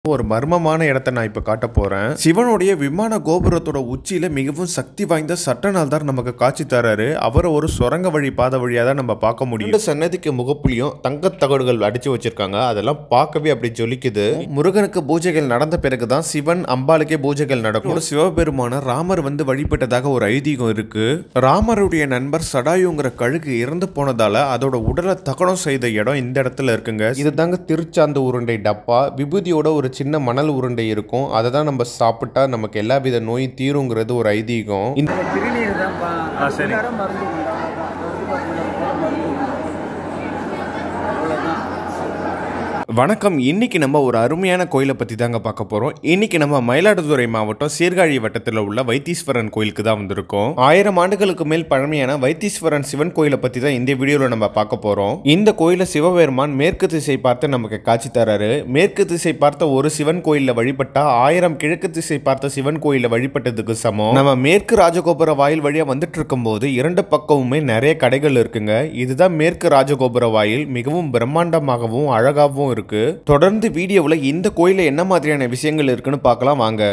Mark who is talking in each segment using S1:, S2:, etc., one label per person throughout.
S1: ஒரு மர்மமான இடத்த நான் இப்ப காட்ட போறேன் சிவனுடைய விமான கோபுரத்தோட உச்சியில மிகவும் சக்தி வாய்ந்த சட்டநாள்தார் நமக்கு காட்சி தராரு அவரை ஒரு சுரங்க வழி பாதை வழியா தான் நம்ம பார்க்க முடியும் இந்த சன்னதிக்கு முகப்புலையும் தங்கத் தகடுகள் அடிச்சு வச்சிருக்காங்க அதெல்லாம் பார்க்கவே அப்படி ஜொலிக்குது முருகனுக்கு பூஜைகள் நடந்த பிறகுதான் சிவன் அம்பாளுக்கே பூஜைகள் நடக்கும் ஒரு சிவபெருமான ராமர் வந்து வழிபட்டதாக ஒரு ஐதீகம் இருக்கு ராமருடைய நண்பர் சடாயுங்கிற கழுகு இறந்து போனதால அதோட உடலை தகனம் செய்த இடம் இந்த இடத்துல இருக்குங்க இதுதாங்க திருச்சாந்த உருண்டை டப்பா விபூதியோட ஒரு சின்ன மணல் உருண்டை இருக்கும் அதை தான் நம்ம சாப்பிட்டா நமக்கு எல்லா வித நோயும் தீருங்கிறது ஒரு ஐதீகம் இந்த
S2: திருநீர் தான்ப்பா
S3: ஆ, சரி.
S2: நேரம் மருந்து உண்டாகும். மருந்து பார்த்தீங்கன்னா மருந்து அவ்வளோதான்
S1: வணக்கம் இன்னைக்கு நம்ம ஒரு அருமையான கோயிலை பற்றி தாங்க பார்க்க போகிறோம் இன்னைக்கு நம்ம மயிலாடுதுறை மாவட்டம் சீர்காழி வட்டத்தில் உள்ள வைத்தீஸ்வரன் கோயிலுக்கு தான் வந்திருக்கோம் ஆயிரம் ஆண்டுகளுக்கு மேல் பழமையான வைத்தீஸ்வரன் சிவன் கோயிலை பற்றி தான் இந்த வீடியோவில் நம்ம பார்க்க போகிறோம் இந்த கோயிலை சிவபெருமான் மேற்கு திசை பார்த்து நமக்கு காட்சி தராரு மேற்கு திசை பார்த்த ஒரு சிவன் கோயிலில் வழிபட்டா ஆயிரம் கிழக்கு திசை பார்த்த சிவன் கோயிலில் வழிபட்டதுக்கு சமம் நம்ம மேற்கு ராஜகோபுர வாயில் வழியா வந்துட்டு இருக்கும்போது இரண்டு பக்கமுமே நிறைய கடைகள் இருக்குங்க இதுதான் மேற்கு ராஜகோபுர வாயில் மிகவும் பிரம்மாண்டமாகவும் அழகாகவும் இருக்கு தொடர்ந்து வீடியோவில் இந்த கோயிலில் என்ன மாதிரியான விஷயங்கள் இருக்குன்னு பார்க்கலாம் வாங்க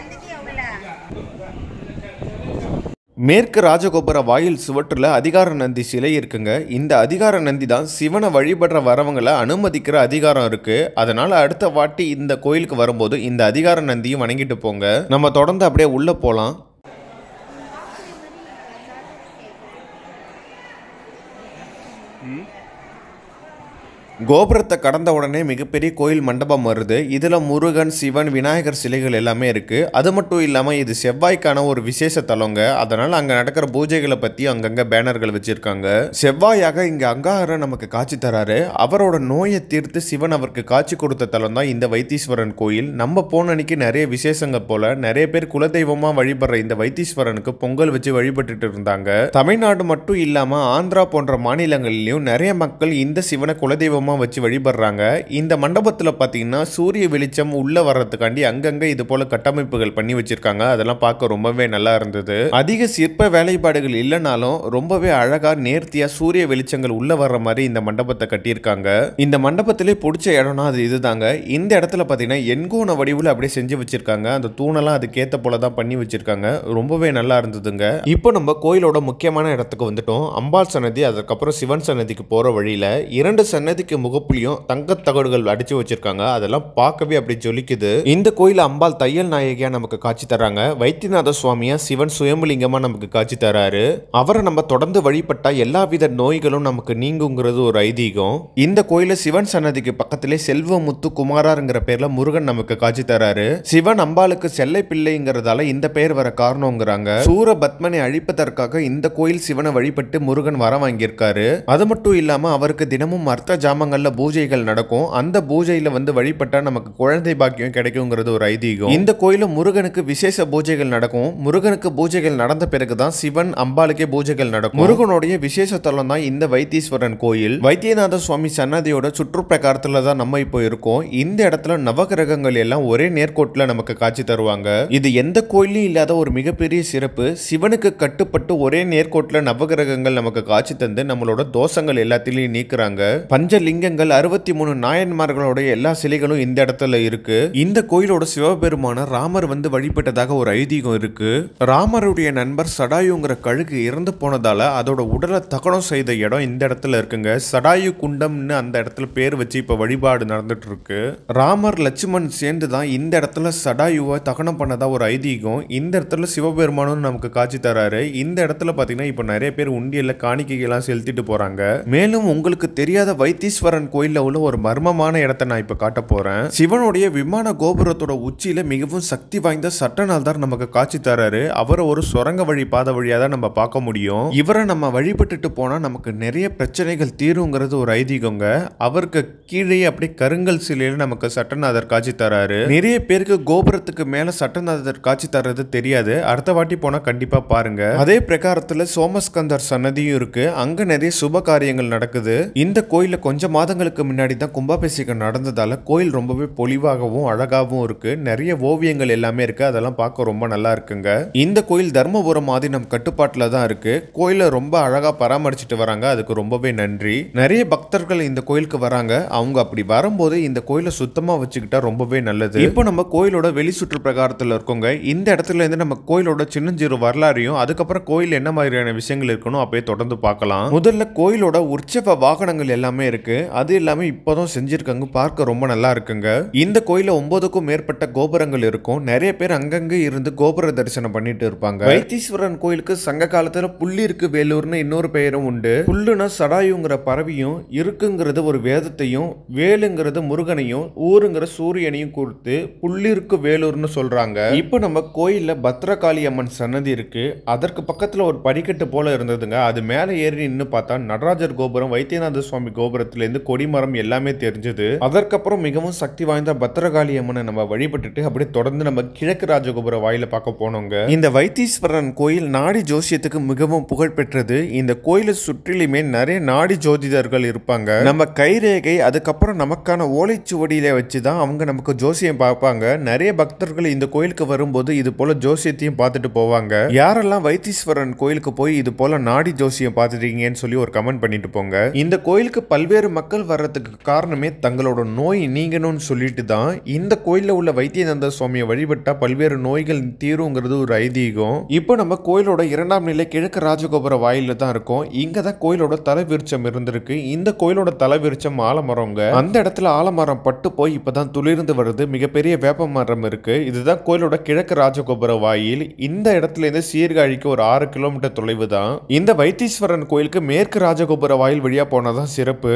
S1: மேற்கு ராஜகோபுர வாயில் சுவற்றில் அதிகார நந்தி சிலை இருக்குங்க இந்த அதிகார நந்தி தான் சிவனை வழிபடுற வரவங்களை அனுமதிக்கிற அதிகாரம் இருக்கு அதனால அடுத்த வாட்டி இந்த கோயிலுக்கு வரும்போது இந்த அதிகார நந்தியும் வணங்கிட்டு போங்க நம்ம தொடர்ந்து அப்படியே உள்ள போலாம் கோபுரத்தை கடந்த உடனே மிகப்பெரிய கோயில் மண்டபம் வருது இதில் முருகன் சிவன் விநாயகர் சிலைகள் எல்லாமே இருக்குது அது மட்டும் இல்லாமல் இது செவ்வாய்க்கான ஒரு விசேஷ தலங்க அதனால் அங்கே நடக்கிற பூஜைகளை பற்றி அங்கங்கே பேனர்கள் வச்சுருக்காங்க செவ்வாயாக இங்கே அங்காரன் நமக்கு காட்சி தராரு அவரோட நோயை தீர்த்து சிவன் அவருக்கு காட்சி கொடுத்த தலம் தான் இந்த வைத்தீஸ்வரன் கோயில் நம்ம போன அன்னைக்கு நிறைய விசேஷங்க போல நிறைய பேர் குலதெய்வமாக வழிபடுற இந்த வைத்தீஸ்வரனுக்கு பொங்கல் வச்சு வழிபட்டுட்டு இருந்தாங்க தமிழ்நாடு மட்டும் இல்லாமல் ஆந்திரா போன்ற மாநிலங்களிலும் நிறைய மக்கள் இந்த சிவனை குலதெய்வமாக வச்சு வழிபடுறாங்க இந்த மண்டபத்தில் பார்த்தீங்கன்னா சூரிய வெளிச்சம் உள்ள வர்றதுக்காண்டி அங்கங்கே இது போல கட்டமைப்புகள் பண்ணி வச்சிருக்காங்க அதெல்லாம் பார்க்க ரொம்பவே நல்லா இருந்தது அதிக சிற்ப வேலைப்பாடுகள் இல்லைனாலும் ரொம்பவே அழகா நேர்த்தியா சூரிய வெளிச்சங்கள் உள்ள வர்ற மாதிரி இந்த மண்டபத்தை கட்டியிருக்காங்க இந்த மண்டபத்திலே பிடிச்ச இடம்னா அது இதுதாங்க இந்த இடத்துல பார்த்தீங்கன்னா எண்கோண வடிவில் அப்படியே செஞ்சு வச்சிருக்காங்க அந்த தூணெல்லாம் அதுக்கேற்ற போல தான் பண்ணி வச்சிருக்காங்க ரொம்பவே நல்லா இருந்ததுங்க இப்போ நம்ம கோயிலோட முக்கியமான இடத்துக்கு வந்துட்டோம் அம்பாள் சன்னதி அதுக்கப்புறம் சிவன் சன்னதிக்கு போற வழியில இரண்டு சன்னதிக்கு முகப்புலையும் தங்கத் தகடுகள் அடிச்சு வச்சிருக்காங்க அதெல்லாம் பார்க்கவே அப்படி ஜொலிக்குது இந்த கோயில அம்பாள் தையல் நாயகியா நமக்கு காட்சி தராங்க வைத்தியநாத சுவாமியா சிவன் சுயம்புலிங்கமா நமக்கு காட்சி தராரு அவரை நம்ம தொடர்ந்து வழிபட்டா எல்லா வித நோய்களும் நமக்கு நீங்குங்கிறது ஒரு ஐதீகம் இந்த கோயில சிவன் சன்னதிக்கு பக்கத்திலே செல்வமுத்து குமாராருங்கிற பேர்ல முருகன் நமக்கு காட்சி தராரு சிவன் அம்பாளுக்கு செல்லை பிள்ளைங்கிறதால இந்த பெயர் வர காரணங்கிறாங்க சூரபத்மனை அழிப்பதற்காக இந்த கோயில் சிவனை வழிபட்டு முருகன் வர வாங்கியிருக்காரு அது மட்டும் இல்லாம அவருக்கு தினமும் அர்த்த ஜாமங்கள்ல பூஜைகள் நடக்கும் அந்த பூஜையில வந்து வழிபட்டா நமக்கு குழந்தை பாக்கியம் கிடைக்குங்கிறது ஒரு ஐதீகம் இந்த கோயில முருகனுக்கு விசேஷ பூஜைகள் நடக்கும் முருகனுக்கு பூஜைகள் நடந்த பிறகுதான் சிவன் அம்பாளுக்கே பூஜைகள் நடக்கும் முருகனுடைய விசேஷ தலம் தான் இந்த வைத்தீஸ்வரன் கோயில் வைத்தியநாத சுவாமி சன்னதியோட சுற்றுப்பிரகாரத்துல தான் நம்ம இப்போ இருக்கோம் இந்த இடத்துல நவகிரகங்கள் எல்லாம் ஒரே நேர்கோட்டில் நமக்கு காட்சி தருவாங்க இது எந்த கோயிலும் இல்லாத ஒரு மிகப்பெரிய சிறப்பு சிவனுக்கு கட்டுப்பட்டு ஒரே நேர்கோட்டில் நவகிரகங்கள் நமக்கு காட்சி தந்து நம்மளோட தோஷங்கள் எல்லாத்திலையும் நீக்குறாங்க பஞ்சலிங்கங்கள் அறுபத்தி மூணு நாயன்மார்களோட எல்லா சிலைகளும் இந்த இடத்துல இருக்கு இந்த கோயிலோட சிவபெருமான ராமர் வந்து வழிபட்டதாக ஒரு ஐதீகம் இருக்கு ராமருடைய நண்பர் சடாயுங்கிற கழுகு இறந்து போனதால அதோட உடலை தகனம் செய்த இடம் இந்த இடத்துல இருக்குங்க சடாயு குண்டம்னு அந்த இடத்துல பேர் வச்சு இப்ப வழிபாடு நடந்துட்டு இருக்கு ராமர் லட்சுமண் சேர்ந்து தான் இந்த இடத்துல சடாயுவை தகனம் பண்ணதா ஒரு ஐதீகம் இந்த இடத்துல சிவபெருமானும் நமக்கு காட்சி தராரு இந்த இடத்துல பாத்தீங்கன்னா இப்போ நிறைய பேர் உண்டியல்ல காணிக்கைகள்லாம் செலுத்திட்டு போறாங்க மேலும் உங்களுக்கு தெரியாத வைத்தீஸ்வரன் கோயில்ல உள்ள ஒரு மர்மமான இடத்தை நான் இப்ப காட்ட போறேன் சிவனுடைய விமான கோபுரத்தோட உச்சியில மிகவும் சக்தி வாய்ந்த சட்டநாள்தார் நமக்கு காட்சி தராரு அவரை ஒரு சுரங்க வழி பாதை வழியா தான் நம்ம பார்க்க முடியும் இவரை நம்ம வழிபட்டுட்டு போனா நமக்கு நிறைய பிரச்சனைகள் தீருங்கிறது ஒரு ஐதீகங்க அவருக்கு கீழே அப்படியே கருங்கல் சிலையில நமக்கு சட்டநாதர் காட்சி தராரு நிறைய பேருக்கு கோபுரத்துக்கு மேல சட்டநாதர் காட்சி தர்றது தெரியாது அடுத்த வாட்டி போனா கண்டிப்பா பாருங்க அதே பிரகாரத்துல சோமஸ்கந்தர் சன்னதியும் இருக்கு அங்க நிறைய சுப காரியங்கள் நடக்குது இந்த கோயில்ல கொஞ்ச கொஞ்சம் மாதங்களுக்கு முன்னாடி தான் கும்பாபிஷேகம் நடந்ததால கோயில் ரொம்பவே பொலிவாகவும் அழகாகவும் இருக்கு நிறைய ஓவியங்கள் எல்லாமே இருக்கு அதெல்லாம் பார்க்க ரொம்ப நல்லா இருக்குங்க இந்த கோயில் தர்மபுரம் ஆதீனம் கட்டுப்பாட்டில் தான் இருக்கு கோயிலை ரொம்ப அழகா பராமரிச்சுட்டு வராங்க அதுக்கு ரொம்பவே நன்றி நிறைய பக்தர்கள் இந்த கோயிலுக்கு வராங்க அவங்க அப்படி வரும்போது இந்த கோயிலை சுத்தமா வச்சுக்கிட்டா ரொம்பவே நல்லது இப்போ நம்ம கோயிலோட வெளி சுற்று பிரகாரத்தில் இருக்கோங்க இந்த இடத்துல இருந்து நம்ம கோயிலோட சின்னஞ்சிறு வரலாறையும் அதுக்கப்புறம் கோயில் என்ன மாதிரியான விஷயங்கள் இருக்கணும் அப்படியே தொடர்ந்து பார்க்கலாம் முதல்ல கோயிலோட உற்சவ வாகனங்கள் எல்லாமே இருக்கு அது எல்லாமே இப்போதான் செஞ்சிருக்காங்க பார்க்க ரொம்ப நல்லா இருக்குங்க இந்த கோயில ஒன்பதுக்கும் மேற்பட்ட கோபுரங்கள் இருக்கும் நிறைய பேர் அங்கங்க இருந்து கோபுர தரிசனம் பண்ணிட்டு இருப்பாங்க வைத்தீஸ்வரன் கோயிலுக்கு சங்க காலத்துல புள்ளிருக்கு வேலூர்னு இன்னொரு பெயரும் உண்டு புல்லுனா சடாயுங்கிற பறவையும் இருக்குங்கிறது ஒரு வேதத்தையும் வேலுங்கிறது முருகனையும் ஊருங்கிற சூரியனையும் கொடுத்து புள்ளிருக்கு வேலூர்னு சொல்றாங்க இப்போ நம்ம கோயில்ல பத்ரகாளி அம்மன் சன்னதி இருக்கு அதற்கு பக்கத்துல ஒரு படிக்கட்டு போல இருந்ததுங்க அது மேல ஏறி நின்னு பார்த்தா நடராஜர் கோபுரம் வைத்தியநாத சுவாமி கோபுரத்துல இருந்து கொடிமரம் எல்லாமே தெரிஞ்சது அதற்கப்புறம் மிகவும் சக்தி வாய்ந்த பத்ரகாளி அம்மனை நம்ம வழிபட்டுட்டு அப்படியே தொடர்ந்து நம்ம கிழக்கு ராஜகோபுர வாயில பார்க்க போனோங்க இந்த வைத்தீஸ்வரன் கோயில் நாடி ஜோசியத்துக்கு மிகவும் புகழ் பெற்றது இந்த கோயிலை சுற்றிலுமே நிறைய நாடி ஜோதிடர்கள் இருப்பாங்க நம்ம கைரேகை அதுக்கப்புறம் நமக்கான ஓலைச்சுவடியில வச்சு தான் அவங்க நமக்கு ஜோசியம் பார்ப்பாங்க நிறைய பக்தர்கள் இந்த கோயிலுக்கு வரும்போது இது போல ஜோசியத்தையும் பார்த்துட்டு போவாங்க யாரெல்லாம் வைத்தீஸ்வரன் கோயிலுக்கு போய் இது போல நாடி ஜோசியம் பார்த்துட்டீங்கன்னு சொல்லி ஒரு கமெண்ட் பண்ணிட்டு போங்க இந்த கோயிலுக்கு பல்வேறு மக்கள் வர்றதுக்கு காரணமே தங்களோட நோய் நீங்கணும்னு சொல்லிட்டு தான் இந்த கோயில்ல உள்ள வைத்தியநந்த சுவாமியை வழிபட்டா பல்வேறு நோய்கள் தீருங்கிறது ஒரு ஐதீகம் இப்போ நம்ம கோயிலோட இரண்டாம் நிலை கிழக்கு ராஜகோபுர வாயில தான் இருக்கோம் இங்க தான் கோயிலோட தலைவிருச்சம் இருந்திருக்கு இந்த கோயிலோட தலைவிருச்சம் ஆலமரங்க அந்த இடத்துல ஆலமரம் பட்டு போய் இப்பதான் துளிர்ந்து வருது மிகப்பெரிய வேப்ப மரம் இருக்கு இதுதான் கோயிலோட கிழக்கு ராஜகோபுர வாயில் இந்த இடத்துல இருந்து சீர்காழிக்கு ஒரு ஆறு கிலோமீட்டர் தொலைவு தான் இந்த வைத்தீஸ்வரன் கோயிலுக்கு மேற்கு ராஜகோபுர வாயில் வழியா போனதான் சிறப்பு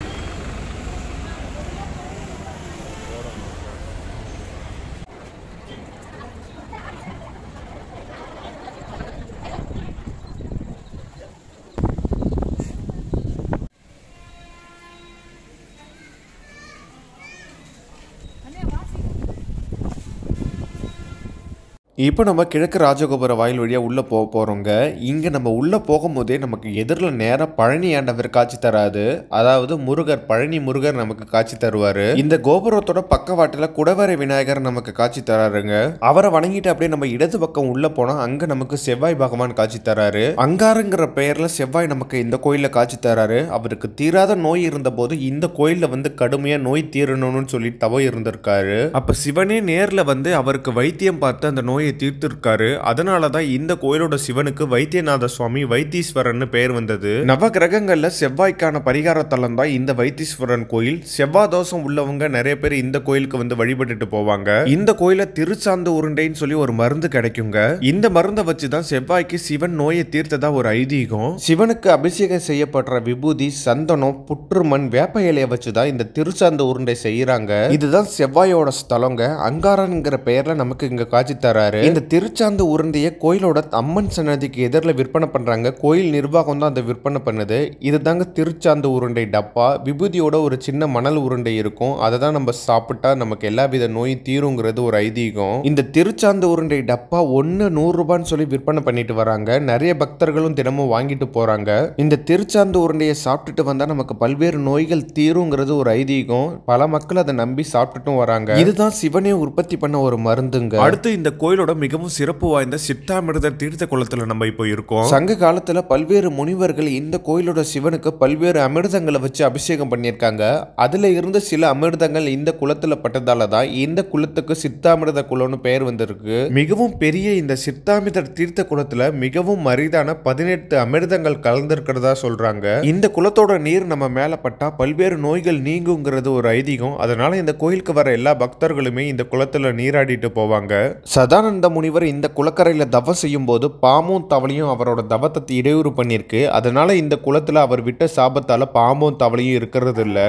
S1: இப்போ நம்ம கிழக்கு ராஜகோபுர வாயில் வழியாக உள்ளே போக போகிறோங்க இங்கே நம்ம உள்ளே போகும்போதே நமக்கு எதிரில் நேராக பழனி ஆண்டவர் காட்சி தராது அதாவது முருகர் பழனி முருகர் நமக்கு காட்சி தருவார் இந்த கோபுரத்தோட பக்கவாட்டில் குடவரை விநாயகர் நமக்கு காட்சி தராருங்க அவரை வணங்கிட்டு அப்படியே நம்ம இடது பக்கம் உள்ளே போனால் அங்கே நமக்கு செவ்வாய் பகவான் காட்சி தராரு அங்காருங்கிற பெயரில் செவ்வாய் நமக்கு இந்த கோயிலில் காட்சி தராரு அவருக்கு தீராத நோய் இருந்தபோது இந்த கோயிலில் வந்து கடுமையாக நோய் தீரணும்னு சொல்லி தவம் இருந்திருக்காரு அப்போ சிவனே நேரில் வந்து அவருக்கு வைத்தியம் பார்த்து அந்த நோயை தீர்த்திருக்காரு அதனால தான் இந்த கோயிலோட சிவனுக்கு வைத்தியநாத சுவாமி வைத்தீஸ்வரன் பெயர் வந்தது நவ கிரகங்கள்ல செவ்வாய்க்கான பரிகார தலம் தான் இந்த வைத்தீஸ்வரன் கோயில் செவ்வாய் தோஷம் உள்ளவங்க நிறைய பேர் இந்த கோயிலுக்கு வந்து வழிபட்டுட்டு போவாங்க இந்த கோயில திருச்சாந்து உருண்டைன்னு சொல்லி ஒரு மருந்து கிடைக்குங்க இந்த மருந்தை வச்சு தான் செவ்வாய்க்கு சிவன் நோயை தீர்த்ததா ஒரு ஐதீகம் சிவனுக்கு அபிஷேகம் செய்யப்படுற விபூதி சந்தனம் புற்றுமண் வேப்ப இலையை வச்சு தான் இந்த திருச்சாந்து உருண்டை செய்யறாங்க இதுதான் செவ்வாயோட ஸ்தலங்க அங்காரன்ங்கிற பெயர்ல நமக்கு இங்க காட்சி தராரு இந்த திருச்சாந்து உருண்டையை கோயிலோட அம்மன் சன்னதிக்கு எதிரில் விற்பனை பண்றாங்க கோயில் நிர்வாகம் தான் அதை விற்பனை பண்ணுது இதுதாங்க திருச்சாந்து உருண்டை டப்பா விபூதியோட ஒரு சின்ன மணல் உருண்டை இருக்கும் அதை தான் நம்ம சாப்பிட்டா நமக்கு எல்லா வித நோய் தீருங்கிறது ஒரு ஐதீகம் இந்த திருச்சாந்து உருண்டை டப்பா ஒன்று நூறு ரூபான்னு சொல்லி விற்பனை பண்ணிட்டு வராங்க நிறைய பக்தர்களும் தினமும் வாங்கிட்டு போறாங்க இந்த திருச்சாந்து உருண்டையை சாப்பிட்டுட்டு வந்தா நமக்கு பல்வேறு நோய்கள் தீருங்கிறது ஒரு ஐதீகம் பல மக்கள் அதை நம்பி சாப்பிட்டுட்டும் வராங்க இதுதான் சிவனே உற்பத்தி பண்ண ஒரு மருந்துங்க அடுத்து இந்த கோயிலோட மிகவும் சிறப்பு வாய்ந்த சித்தாமிர்தர் தீர்த்த குளத்துல நம்ம இப்போ இருக்கோம் சங்க காலத்துல பல்வேறு முனிவர்கள் இந்த கோயிலோட சிவனுக்கு பல்வேறு அமிர்தங்களை வச்சு அபிஷேகம் பண்ணியிருக்காங்க அதுல இருந்த சில அமிர்தங்கள் இந்த குளத்துல பட்டதால தான் இந்த குளத்துக்கு சித்தாமிர்த குளம்னு பெயர் வந்திருக்கு மிகவும் பெரிய இந்த சித்தாமிர்தர் தீர்த்த குளத்துல மிகவும் அரிதான பதினெட்டு அமிர்தங்கள் கலந்திருக்கிறதா சொல்றாங்க இந்த குளத்தோட நீர் நம்ம மேல பட்டா பல்வேறு நோய்கள் நீங்குங்கிறது ஒரு ஐதீகம் அதனால இந்த கோயிலுக்கு வர எல்லா பக்தர்களுமே இந்த குளத்துல நீராடிட்டு போவாங்க சதானந்த முனிவர் இந்த குளக்கரையில தவம் செய்யும் போது பாம்பும் தவளையும் அவரோட தவத்தை இடையூறு பண்ணிருக்கு அதனால இந்த குளத்துல அவர் விட்ட சாபத்தால பாம்பும் தவளையும் இருக்கிறது இல்ல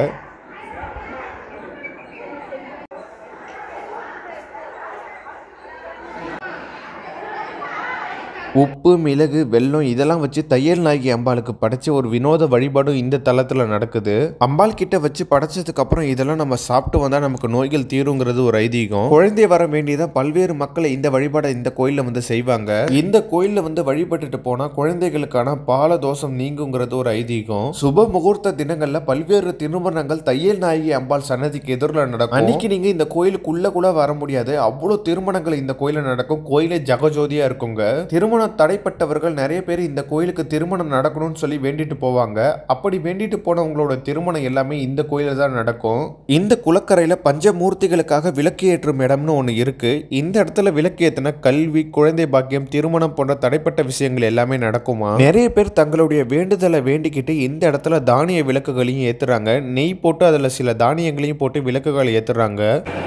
S1: உப்பு மிளகு வெல்லம் இதெல்லாம் வச்சு தையல் நாயகி அம்பாளுக்கு படைச்ச ஒரு வினோத வழிபாடும் இந்த தளத்தில் நடக்குது அம்பாள் கிட்ட வச்சு படைச்சதுக்கு அப்புறம் இதெல்லாம் நம்ம சாப்பிட்டு வந்தா நமக்கு நோய்கள் தீருங்கிறது ஒரு ஐதீகம் குழந்தை வர வேண்டியதான் பல்வேறு மக்கள் இந்த வழிபாடை இந்த கோயில்ல வந்து செய்வாங்க இந்த கோயில்ல வந்து வழிபட்டுட்டு போனா குழந்தைகளுக்கான பால தோஷம் நீங்குங்கிறது ஒரு ஐதீகம் சுப முகூர்த்த தினங்கள்ல பல்வேறு திருமணங்கள் தையல் நாயகி அம்பாள் சன்னதிக்கு எதிரில் நடக்கும் அன்னைக்கு நீங்க இந்த கோயிலுக்குள்ள கூட வர முடியாது அவ்வளோ திருமணங்கள் இந்த கோயில நடக்கும் கோயிலே ஜகஜோதியா இருக்குங்க திருமணம் தடைப்பட்டவர்கள் நிறைய பேர் இந்த கோயிலுக்கு திருமணம் நடக்கணும்னு சொல்லி வேண்டிட்டு போவாங்க அப்படி வேண்டிட்டு போனவங்களோட திருமணம் எல்லாமே இந்த கோயிலில் தான் நடக்கும் இந்த குளக்கரையில் பஞ்சமூர்த்திகளுக்காக விளக்கு ஏற்றும் இடம்னு ஒன்று இருக்கு இந்த இடத்துல விளக்கு ஏற்றின கல்வி குழந்தை பாக்கியம் திருமணம் போன்ற தடைப்பட்ட விஷயங்கள் எல்லாமே நடக்குமா நிறைய பேர் தங்களுடைய வேண்டுதலை வேண்டிக்கிட்டு இந்த இடத்துல தானிய விளக்குகளையும் ஏத்துறாங்க நெய் போட்டு அதில் சில தானியங்களையும் போட்டு விளக்குகளை ஏத்துறாங்க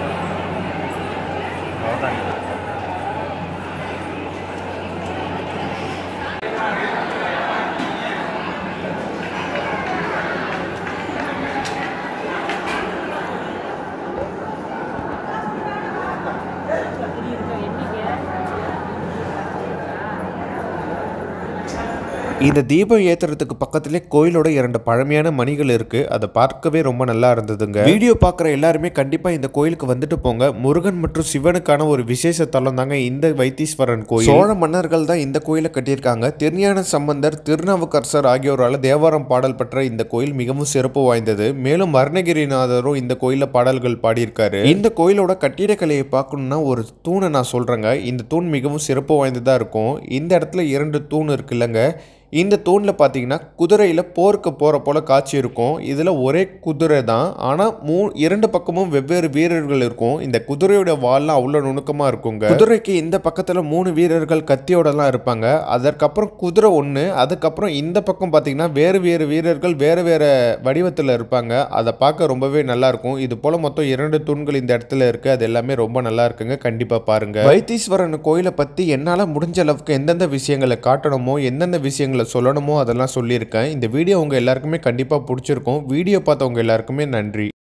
S1: இந்த தீபம் ஏத்துறதுக்கு பக்கத்திலே கோயிலோட இரண்டு பழமையான மணிகள் இருக்கு அதை பார்க்கவே ரொம்ப நல்லா இருந்ததுங்க வீடியோ பார்க்குற எல்லாருமே கண்டிப்பா இந்த கோயிலுக்கு வந்துட்டு போங்க முருகன் மற்றும் சிவனுக்கான ஒரு விசேஷ தலம் தாங்க இந்த வைத்தீஸ்வரன் கோயில் சோழ மன்னர்கள் தான் இந்த கோயிலை கட்டியிருக்காங்க திருஞான சம்பந்தர் திருநாவுக்கரசர் ஆகியோரால் தேவாரம் பாடல் பெற்ற இந்த கோயில் மிகவும் சிறப்பு வாய்ந்தது மேலும் அருணகிரிநாதரும் இந்த கோயிலில் பாடல்கள் பாடியிருக்காரு இந்த கோயிலோட கட்டிடக்கலையை பார்க்கணும்னா ஒரு தூணை நான் சொல்றேங்க இந்த தூண் மிகவும் சிறப்பு வாய்ந்ததா இருக்கும் இந்த இடத்துல இரண்டு தூண் இருக்குல்லங்க இந்த தூணில் பார்த்தீங்கன்னா குதிரையில் போருக்கு போகிற போல காட்சி இருக்கும் இதில் ஒரே குதிரை தான் ஆனால் மூ இரண்டு பக்கமும் வெவ்வேறு வீரர்கள் இருக்கும் இந்த குதிரையோட வால்லாம் அவ்வளோ நுணுக்கமாக இருக்குங்க குதிரைக்கு இந்த பக்கத்தில் மூணு வீரர்கள் கத்தியோடலாம் இருப்பாங்க அதற்கப்புறம் குதிரை ஒன்று அதுக்கப்புறம் இந்த பக்கம் பார்த்தீங்கன்னா வேறு வேறு வீரர்கள் வேறு வேறு வடிவத்தில் இருப்பாங்க அதை பார்க்க ரொம்பவே நல்லா இருக்கும் இது போல் மொத்தம் இரண்டு தூண்கள் இந்த இடத்துல இருக்குது அது எல்லாமே ரொம்ப நல்லா இருக்குங்க கண்டிப்பாக பாருங்க வைத்தீஸ்வரன் கோயிலை பற்றி என்னால் முடிஞ்ச அளவுக்கு எந்தெந்த விஷயங்களை காட்டணுமோ எந்தெந்த விஷயங்களை சொல்லணுமோ அதெல்லாம் சொல்லியிருக்கேன் இந்த வீடியோ உங்கள் எல்லாருக்குமே கண்டிப்பாக பிடிச்சிருக்கும் வீடியோ பார்த்தவங்க எல்லாருக்குமே நன்றி